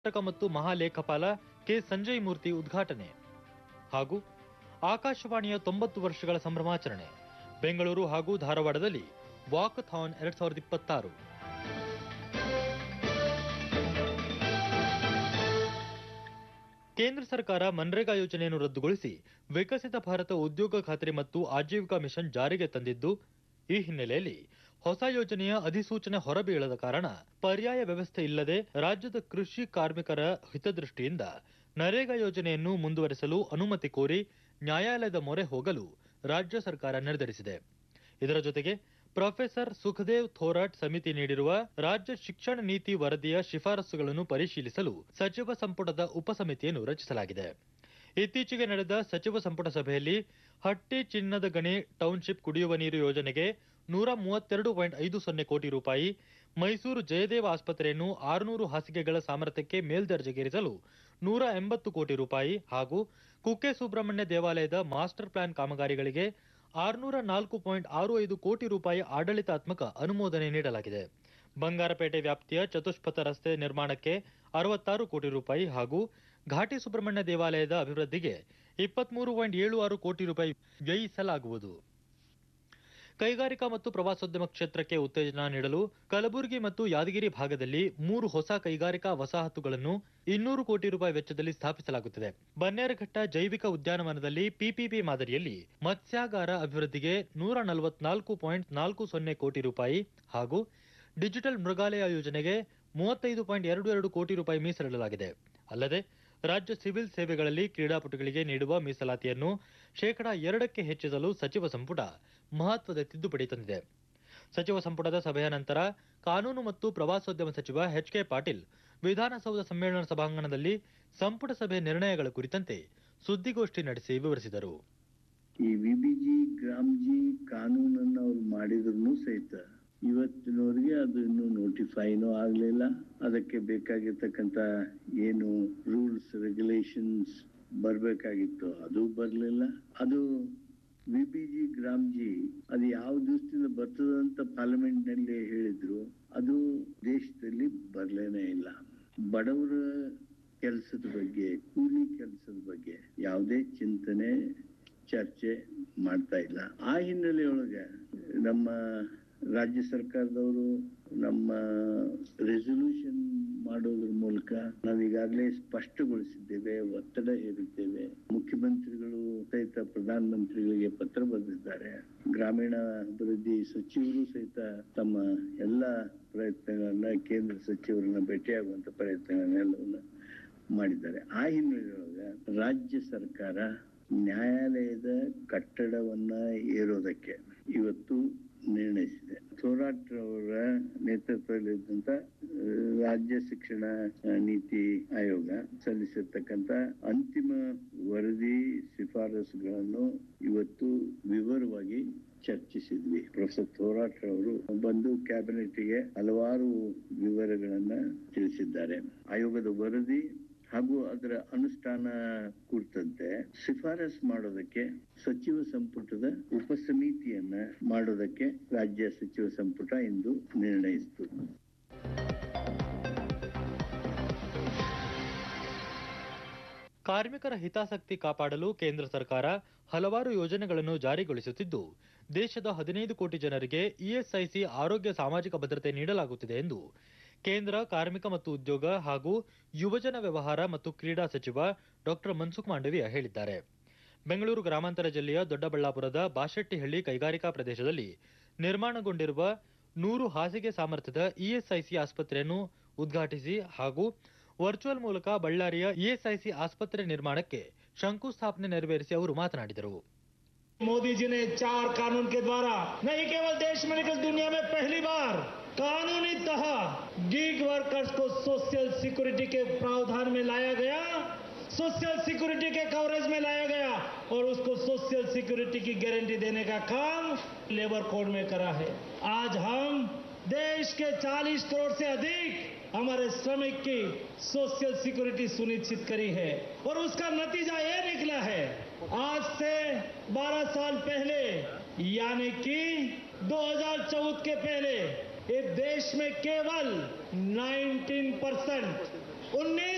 ಕರ್ನಾಟಕ ಮತ್ತು ಮಹಾಲೇಖಪಾಲ ಕೆ ಸಂಜಯ್ ಮೂರ್ತಿ ಉದ್ಘಾಟನೆ ಹಾಗೂ ಆಕಾಶವಾಣಿಯ ತೊಂಬತ್ತು ವರ್ಷಗಳ ಸಂಭ್ರಮಾಚರಣೆ ಬೆಂಗಳೂರು ಹಾಗೂ ಧಾರವಾಡದಲ್ಲಿ ವಾಕಥಾನ್ ಎರಡ್ ಸಾವಿರದ ಇಪ್ಪತ್ತಾರು ಕೇಂದ್ರ ಸರ್ಕಾರ ಮನ್ರೇಗಾ ಯೋಜನೆಯನ್ನು ರದ್ದುಗೊಳಿಸಿ ವಿಕಸಿತ ಭಾರತ ಉದ್ಯೋಗ ಖಾತ್ರಿ ಮತ್ತು ಆಜೀವಿಕಾ ಮಿಷನ್ ಜಾರಿಗೆ ತಂದಿದ್ದು ಈ ಹಿನ್ನೆಲೆಯಲ್ಲಿ ಹೊಸ ಯೋಜನೆಯ ಅಧಿಸೂಚನೆ ಹೊರಬೀಳದ ಕಾರಣ ಪರ್ಯಾಯ ವ್ಯವಸ್ಥೆ ಇಲ್ಲದೆ ರಾಜ್ಯದ ಕೃಷಿ ಕಾರ್ಮಿಕರ ಹಿತದೃಷ್ಟಿಯಿಂದ ನರೇಗಾ ಯೋಜನೆಯನ್ನು ಮುಂದುವರೆಸಲು ಅನುಮತಿ ಕೋರಿ ನ್ಯಾಯಾಲಯದ ಮೊರೆ ಹೋಗಲು ರಾಜ್ಯ ಸರ್ಕಾರ ನಿರ್ಧರಿಸಿದೆ ಇದರ ಜೊತೆಗೆ ಪ್ರೊಫೆಸರ್ ಸುಖದೇವ್ ಥೋರಾಟ್ ಸಮಿತಿ ನೀಡಿರುವ ರಾಜ್ಯ ಶಿಕ್ಷಣ ನೀತಿ ವರದಿಯ ಶಿಫಾರಸುಗಳನ್ನು ಪರಿಶೀಲಿಸಲು ಸಚಿವ ಸಂಪುಟದ ಉಪಸಮಿತಿಯನ್ನು ರಚಿಸಲಾಗಿದೆ ಇತ್ತೀಚೆಗೆ ನಡೆದ ಸಚಿವ ಸಂಪುಟ ಸಭೆಯಲ್ಲಿ ಹಟ್ಟಿ ಚಿನ್ನದ ಗಣಿ ಟೌನ್ಶಿಪ್ ಕುಡಿಯುವ ನೀರು ಯೋಜನೆಗೆ ನೂರ ಮೂವತ್ತೆರಡು ಪಾಯಿಂಟ್ ಐದು ಸೊನ್ನೆ ಕೋಟಿ ರೂಪಾಯಿ ಮೈಸೂರು ಜಯದೇವ ಆಸ್ಪತ್ರೆಯನ್ನು ಆರುನೂರು ಹಾಸಿಗೆಗಳ ಸಾಮರ್ಥ್ಯಕ್ಕೆ ಮೇಲ್ದರ್ಜೆಗೇರಿಸಲು ನೂರ ಎಂಬತ್ತು ಕೋಟಿ ರೂಪಾಯಿ ಹಾಗೂ ಕುಕ್ಕೆ ಸುಬ್ರಹ್ಮಣ್ಯ ದೇವಾಲಯದ ಮಾಸ್ಟರ್ ಪ್ಲಾನ್ ಕಾಮಗಾರಿಗಳಿಗೆ ಆರುನೂರ ನಾಲ್ಕು ಪಾಯಿಂಟ್ ಆರು ಐದು ಕೋಟಿ ರೂಪಾಯಿ ಆಡಳಿತಾತ್ಮಕ ಅನುಮೋದನೆ ನೀಡಲಾಗಿದೆ ಬಂಗಾರಪೇಟೆ ವ್ಯಾಪ್ತಿಯ ಚತುಷ್ಪಥ ರಸ್ತೆ ನಿರ್ಮಾಣಕ್ಕೆ ಅರವತ್ತಾರು ಕೋಟಿ ರೂಪಾಯಿ ಹಾಗೂ ಘಾಟಿ ಸುಬ್ರಹ್ಮಣ್ಯ ದೇವಾಲಯದ ಅಭಿವೃದ್ಧಿಗೆ ಇಪ್ಪತ್ಮೂರು ಪಾಯಿಂಟ್ ಏಳು ಆರು ಕೋಟಿ ರೂಪಾಯಿ ವ್ಯಯಿಸಲಾಗುವುದು ಕೈಗಾರಿಕಾ ಮತ್ತು ಪ್ರವಾಸೋದ್ಯಮ ಕ್ಷೇತ್ರಕ್ಕೆ ಉತ್ತೇಜನ ನೀಡಲು ಕಲಬುರಗಿ ಮತ್ತು ಯಾದಗಿರಿ ಭಾಗದಲ್ಲಿ ಮೂರು ಹೊಸ ಕೈಗಾರಿಕಾ ವಸಾಹತುಗಳನ್ನು ಇನ್ನೂರು ಕೋಟಿ ರೂಪಾಯಿ ವೆಚ್ಚದಲ್ಲಿ ಸ್ಥಾಪಿಸಲಾಗುತ್ತದೆ ಬನ್ನೇರಘಟ್ಟ ಜೈವಿಕ ಉದ್ಯಾನವನದಲ್ಲಿ ಪಿಪಿಪಿ ಮಾದರಿಯಲ್ಲಿ ಮತ್ಸ್ಯಾಗಾರ ಅಭಿವೃದ್ಧಿಗೆ ನೂರ ನಲವತ್ನಾಲ್ಕು ಪಾಯಿಂಟ್ ನಾಲ್ಕು ಸೊನ್ನೆ ಕೋಟಿ ರೂಪಾಯಿ ಹಾಗೂ ಡಿಜಿಟಲ್ ಮೃಗಾಲಯ ಯೋಜನೆಗೆ ಮೂವತ್ತೈದು ಪಾಯಿಂಟ್ ಎರಡು ಎರಡು ಕೋಟಿ ರೂಪಾಯಿ ಮೀಸಲಿಡಲಾಗಿದೆ ಅಲ್ಲದೆ ರಾಜ್ಯ ಸಿವಿಲ್ ಸೇವೆಗಳಲ್ಲಿ ಕ್ರೀಡಾಪಟುಗಳಿಗೆ ನೀಡುವ ಮೀಸಲಾತಿಯನ್ನು ಶೇಕಡಾ ಎರಡಕ್ಕೆ ಹೆಚ್ಚಿಸಲು ಸಚಿವ ಸಂಪುಟ ಮಹತ್ವದ ತಿದ್ದುಪಡಿ ತಂದಿದೆ ಸಚಿವ ಸಂಪುಟದ ಸಭೆಯ ನಂತರ ಕಾನೂನು ಮತ್ತು ಪ್ರವಾಸೋದ್ಯಮ ಸಚಿವ ಎಚ್ ಕೆ ಪಾಟೀಲ್ ವಿಧಾನಸೌಧ ಸಮ್ಮೇಳನ ಸಭಾಂಗಣದಲ್ಲಿ ಸಂಪುಟ ಸಭೆ ನಿರ್ಣಯಗಳ ಕುರಿತಂತೆ ಸುದ್ದಿಗೋಷ್ಠಿ ನಡೆಸಿ ವಿವರಿಸಿದರು ಈ ವಿಬಿಜಿ ಗ್ರಾಮ್ಜಿ ಕಾನೂನನ್ನ ಅವ್ರು ಮಾಡಿದ್ರು ಸಹಿತ ಇವತ್ತಿನವರೆಗೆ ಅದು ಇನ್ನೂ ನೋಟಿಫೈನೂ ಆಗ್ಲಿಲ್ಲ ಅದಕ್ಕೆ ಬೇಕಾಗಿರ್ತಕ್ಕಂತ ಏನು ರೂಲ್ಸ್ ರೆಗ್ಯುಲೇಷನ್ಸ್ ಬರ್ಬೇಕಾಗಿತ್ತು ಅದು ಬರ್ಲಿಲ್ಲ ಅದು ವಿಬಿಜಿ ಗ್ರಾಮ್ಜಿ ಅದು ಯಾವ ದಿವಸದಿಂದ ಬರ್ತದ ಅಂತ ಪಾರ್ಲಿಮೆಂಟ್ ನಲ್ಲಿ ಹೇಳಿದ್ರು ಅದು ದೇಶದಲ್ಲಿ ಬರ್ಲೇನೇ ಇಲ್ಲ ಬಡವರ ಕೆಲಸದ ಬಗ್ಗೆ ಕೂಲಿ ಕೆಲಸದ ಬಗ್ಗೆ ಯಾವುದೇ ಚಿಂತನೆ ಚರ್ಚೆ ಮಾಡ್ತಾ ಇಲ್ಲ ಆ ಹಿನ್ನೆಲೆಯೊಳಗೆ ನಮ್ಮ ರಾಜ್ಯ ಸರ್ಕಾರದವರು ನಮ್ಮ ರೆಸೊಲ್ಯೂಷನ್ ಮಾಡೋದ್ರ ಮೂಲಕ ನಾವೀಗಾಗಲೇ ಸ್ಪಷ್ಟಗೊಳಿಸಿದ್ದೇವೆ ಒತ್ತಡ ಹೇರಿದ್ದೇವೆ ಮುಖ್ಯಮಂತ್ರಿಗಳು ಸಹಿತ ಪ್ರಧಾನ ಮಂತ್ರಿಗಳಿಗೆ ಪತ್ರ ಬರೆದಿದ್ದಾರೆ ಗ್ರಾಮೀಣ ಅಭಿವೃದ್ಧಿ ಸಚಿವರು ಸಹಿತ ತಮ್ಮ ಎಲ್ಲ ಪ್ರಯತ್ನಗಳನ್ನ ಕೇಂದ್ರ ಸಚಿವರನ್ನ ಭೇಟಿಯಾಗುವಂತ ಪ್ರಯತ್ನಗಳನ್ನೆಲ್ಲವನ್ನ ಮಾಡಿದ್ದಾರೆ ಆ ಹಿನ್ನೆಲೆಯೊಳಗೆ ರಾಜ್ಯ ಸರ್ಕಾರ ನ್ಯಾಯಾಲಯದ ಕಟ್ಟಡವನ್ನ ಏರೋದಕ್ಕೆ ಇವತ್ತು ನಿರ್ಣಯಿಸಿದೆ ಥೋರಾಟ್ ಅವರ ನೇತೃತ್ವದಲ್ಲಿದ್ದಂತ ಆ, ರಾಜ್ಯ ಶಿಕ್ಷಣ ಆ, ನೀತಿ ಆಯೋಗ ಸಲ್ಲಿಸಿರ್ತಕ್ಕಂತ ಅಂತಿಮ ವರದಿ ಶಿಫಾರಸುಗಳನ್ನು ಇವತ್ತು ವಿವರವಾಗಿ ಚರ್ಚಿಸಿದ್ವಿ ಪ್ರೊಫೆಸರ್ ಥೋರಾಟ್ ಅವರು ಬಂದು ಕ್ಯಾಬಿನೆಟ್ಗೆ ಹಲವಾರು ವಿವರಗಳನ್ನ ತಿಳಿಸಿದ್ದಾರೆ ಆಯೋಗದ ವರದಿ ಹಾಗೂ ಅದರ ಅನುಷ್ಠಾನ ಕುರಿತಂತೆ ಶಿಫಾರಸ್ ಮಾಡೋದಕ್ಕೆ ಸಚಿವ ಸಂಪುಟದ ಉಪಸಮಿತಿಯನ್ನ ಮಾಡೋದಕ್ಕೆ ರಾಜ್ಯ ಸಚಿವ ಸಂಪುಟ ಇಂದು ನಿರ್ಣಯಿಸಿತು ಕಾರ್ಮಿಕರ ಹಿತಾಸಕ್ತಿ ಕಾಪಾಡಲು ಕೇಂದ್ರ ಸರ್ಕಾರ ಹಲವಾರು ಯೋಜನೆಗಳನ್ನು ಜಾರಿಗೊಳಿಸುತ್ತಿದ್ದು ದೇಶದ ಹದಿನೈದು ಕೋಟಿ ಜನರಿಗೆ ಇಎಸ್ಐಸಿ ಆರೋಗ್ಯ ಸಾಮಾಜಿಕ ಭದ್ರತೆ ನೀಡಲಾಗುತ್ತಿದೆ ಎಂದು ಕೇಂದ್ರ ಕಾರ್ಮಿಕ ಮತ್ತು ಉದ್ಯೋಗ ಹಾಗೂ ಯುವಜನ ವ್ಯವಹಾರ ಮತ್ತು ಕ್ರೀಡಾ ಸಚಿವ ಡಾಕ್ಟರ್ ಮನ್ಸುಖ್ ಮಾಂಡವಿಯ ಹೇಳಿದ್ದಾರೆ ಬೆಂಗಳೂರು ಗ್ರಾಮಾಂತರ ಜಿಲ್ಲೆಯ ದೊಡ್ಡಬಳ್ಳಾಪುರದ ಬಾಶೆಟ್ಟಿಹಳ್ಳಿ ಕೈಗಾರಿಕಾ ಪ್ರದೇಶದಲ್ಲಿ ನಿರ್ಮಾಣಗೊಂಡಿರುವ ನೂರು ಹಾಸಿಗೆ ಸಾಮರ್ಥ್ಯದ ಇಎಸ್ಐಸಿ ಆಸ್ಪತ್ರೆಯನ್ನು ಉದ್ಘಾಟಿಸಿ ಹಾಗೂ ವರ್ಚುವಲ್ ಮೂಲಕ ಬಳ್ಳಾರಿಯ ಇಎಸ್ಐಸಿ ಆಸ್ಪತ್ರೆ ನಿರ್ಮಾಣಕ್ಕೆ ಶಂಕುಸ್ಥಾಪನೆ ನೆರವೇರಿಸಿ ಅವರು ಮಾತನಾಡಿದರು मोदी जी ने चार कानून के द्वारा नहीं केवल देश में लेकिन दुनिया में पहली बार कानूनी तह गीग वर्कर्स को सोशल सिक्योरिटी के प्रावधान में लाया गया सोशल सिक्योरिटी के कवरेज में लाया गया और उसको सोशल सिक्योरिटी की गारंटी देने का काम लेबर कोड में करा है आज हम देश के 40 करोड़ से अधिक हमारे श्रमिक की सोशल सिक्योरिटी सुनिश्चित करी है और उसका नतीजा ये निकला है आज से 12 साल पहले यानी कि 2014 के पहले इस देश में केवल 19 परसेंट उन्नीस